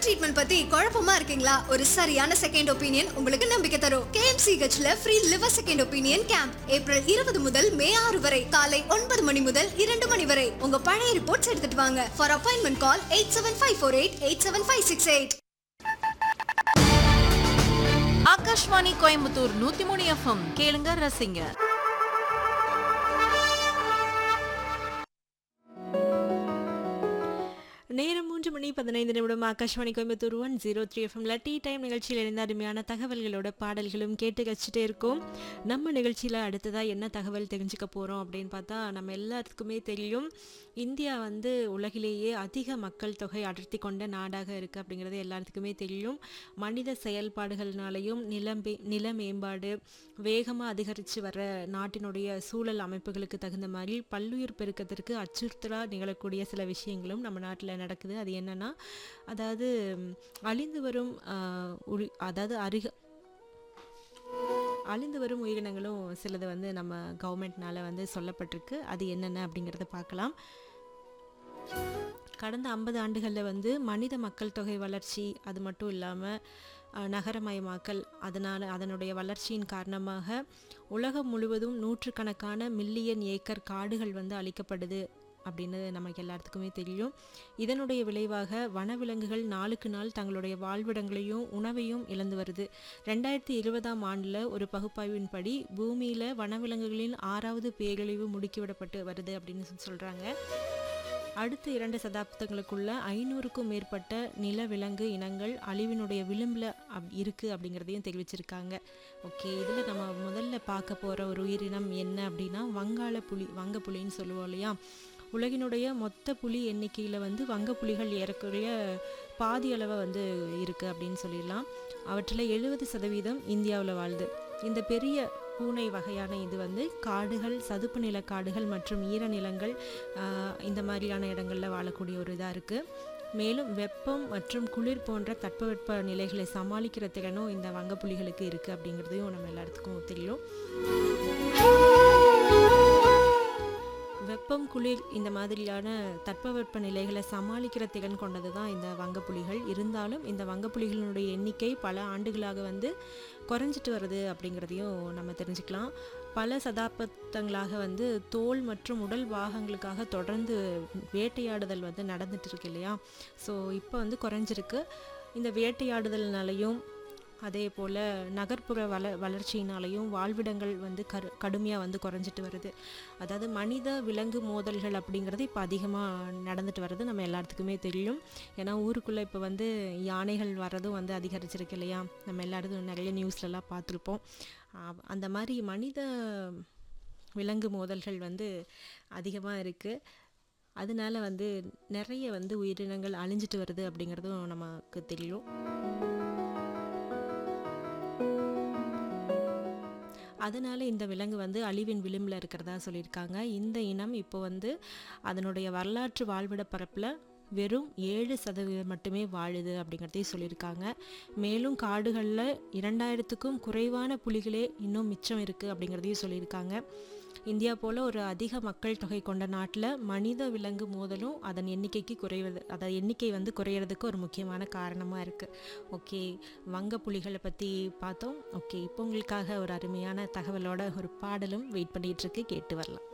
treatment பத்தி குழப்பமா இருக்கீங்களா ஒரு சரியான செகண்ட் ஒப்பீனியன் உங்களுக்கு நம்பிக்கை தரும் கேஎம்சிஹெச்ல free liver second opinion camp April இருபது முதல் மே ஆறு வரை காலை ஒன்பது மணி முதல் இரண்டு மணி வரை உங்க பழைய ரிப்போர்ட்ஸ் எடுத்துட்டு வாங்க for appointment call eight seven five four eight eight seven five six eight Akashvani Coimbatore நூத்தி மூணு எஃப்எம் கேளுங்க ரசிங்க நேரம் மூன்று மணி பதினைந்து நிமிடம் Akashvani Coimbatore one zero three எஃப்எம்ல டீ டைம் நிகழ்ச்சியில் இருந்த அருமையான தகவல்களோட பாடல்களும் கேட்டு கழிச்சிட்டே இருக்கோம் நம்ம நிகழ்ச்சியில் அடுத்ததாக என்ன தகவல் தெரிஞ்சுக்க போகிறோம் அப்படின்னு பார்த்தா நம்ம எல்லாத்துக்குமே தெரியும் இந்தியா வந்து உலகிலேயே அதிக மக்கள் தொகை அடர்த்தி கொண்ட நாடாக இருக்குது அப்படிங்கிறது எல்லாத்துக்குமே தெரியும் மனித செயல்பாடுகள்னாலையும் நிலம் நில மேம்பாடு வேகமாக அதிகரித்து வர நாட்டினுடைய சூழல் அமைப்புகளுக்கு தகுந்த மாதிரி பல்லுயிர் பெருக்கத்திற்கு அச்சுறுத்தலாக நிகழக்கூடிய சில விஷயங்களும் நம்ம நாட்டில் நடக்குது அது என்னன்னா அதாவது ம், அழிந்து வரும் ஆஹ், உரி அதாவது அருக அழிந்து வரும் உயிரினங்களும் சிலது வந்து நம்ம கவர்மெண்ட்னால வந்து சொல்லப்பட்டிருக்கு அது என்னென்ன அப்படிங்கிறத பார்க்கலாம் கடந்த ஐம்பது ஆண்டுகளில் வந்து மனித மக்கள் தொகை வளர்ச்சி அது மட்டும் இல்லாமல் நகரமயமாக்கல் அதனால் அதனுடைய வளர்ச்சியின் காரணமாக உலகம் முழுவதும் நூற்றுக்கணக்கான மில்லியன் ஏக்கர் காடுகள் வந்து அழிக்கப்படுது அப்படின்னு நமக்கு எல்லாத்துக்குமே தெரியும் இதனுடைய விளைவாக வனவிலங்குகள் நாளுக்கு நாள் தங்களுடைய வாழ்விடங்களையும் உணவையும் இழந்து வருது ரெண்டாயிரத்தி இருபதாம் ஆண்டில் ஒரு பகுப்பாய்வின்படி பூமியில் வனவிலங்குகளின் ஆறாவது பேரழிவு முடுக்கிவிடப்பட்டு வருது அப்படின்னு சொல்கிறாங்க அடுத்த இரண்டு சதாப்தங்களுக்குள்ள ஐநூறுக்கும் மேற்பட்ட நிலவிலங்கு இனங்கள் அழிவினுடைய விளிம்பில் அப் இருக்கு அப்படிங்கிறதையும் தெரிவிச்சிருக்காங்க ஓகே இதில் நம்ம முதல்ல பார்க்க போகிற ஒரு உயிரினம் என்ன அப்படின்னா வங்காள புலி வங்க புலின்னு சொல்லுவோம் இல்லையா உலகினுடைய மொத்த புலி எண்ணிக்கையில் வந்து வங்க புலிகள் ஏறக்குறைய பாதி அளவை வந்து இருக்குது அப்படின்னு சொல்லிடலாம் அவற்றில் எழுபது சதவீதம் இந்தியாவில் வாழுது இந்த பெரிய பூனை வகையான இது வந்து காடுகள் சதுப்பு நில காடுகள் மற்றும் ஈரநிலங்கள் ஆஹ், இந்த மாதிரியான இடங்களில் வாழக்கூடிய ஒரு இதாக இருக்குது மேலும் வெப்பம் மற்றும் குளிர் போன்ற தட்பவெப்ப நிலைகளை சமாளிக்கிற திறனும் இந்த வங்கப்புலிகளுக்கு இருக்குது அப்படிங்கிறதையும் நம்ம எல்லாத்துக்கும் தெரியும் வெப்பம் குளிர் இந்த மாதிரியான தட்பவெப்ப நிலைகளை சமாளிக்கிற திறன் கொண்டது தான் இந்த வங்கப்புலிகள் இருந்தாலும் இந்த வங்கப்புலிகளினுடைய எண்ணிக்கை பல ஆண்டுகளாக வந்து குறைஞ்சிட்டு வருது அப்படிங்கிறதையும் நம்ம தெரிஞ்சுக்கலாம் பல சதாப்தங்களாக வந்து தோல் மற்றும் உடல் பாகங்களுக்காக தொடர்ந்து வேட்டையாடுதல் வந்து நடந்துட்டு இருக்கு இல்லையா ஸோ இப்போ வந்து குறைஞ்சிருக்கு இந்த வேட்டையாடுதல்னாலையும் அதே போல் நகர்ப்புற வள வளர்ச்சியினாலையும் வாழ்விடங்கள் வந்து கரு கடுமையாக வந்து குறைஞ்சிட்டு வருது அதாவது மனித விலங்கு மோதல்கள் அப்படிங்கிறது இப்போ அதிகமாக நடந்துட்டு வர்றது நம்ம எல்லாத்துக்குமே தெரியும் ஏன்னா ஊருக்குள்ளே இப்போ வந்து யானைகள் வர்றதும் வந்து அதிகரிச்சிருக்கு இல்லையா நம்ம எல்லாரும் நிறைய நியூஸ்லலாம் பார்த்துருப்போம் ஆ- அந்த மாதிரி மனித விலங்கு மோதல்கள் வந்து அதிகமாக இருக்குது அதனால வந்து நிறைய வந்து உயிரினங்கள் அழிஞ்சிட்டு வருது அப்படிங்கிறதும் நமக்கு தெரியும் அதனால இந்த விலங்கு வந்து அழிவின் விளிம்பில் இருக்கிறதா சொல்லியிருக்காங்க இந்த இனம் இப்போ வந்து அதனுடைய வரலாற்று வாழ்விட பரப்பில் வெறும் ஏழு சதவீதம் மட்டுமே வாழுது அப்படிங்கிறதையும் சொல்லியிருக்காங்க மேலும் காடுகளில் இரண்டாயிரத்துக்கும் குறைவான புலிகளே இன்னும் மிச்சம் இருக்குது அப்படிங்கிறதையும் சொல்லியிருக்காங்க இந்தியா போல் ஒரு அதிக மக்கள் தொகை கொண்ட நாட்டில் மனித விலங்கு மோதலும் அதன் எண்ணிக்கைக்கு குறைவது அதன் எண்ணிக்கை வந்து குறையிறதுக்கு ஒரு முக்கியமான காரணமாக இருக்குது ஓகே வங்க புலிகளை பற்றி பார்த்தோம் ஓகே இப்போ உங்களுக்காக ஒரு அருமையான தகவலோட ஒரு பாடலும் வெயிட் பண்ணிட்டு இருக்கு கேட்டு வரலாம்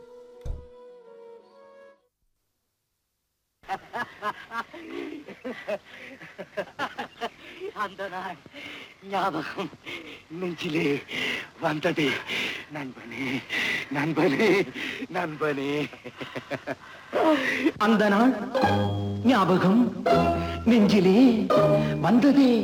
அந்த நாள் ஞாபகம் நெஞ்சிலே வந்தது நண்பனே நண்பனே நண்பனே அந்த நாள் ஞாபகம் நெஞ்சிலே வந்ததே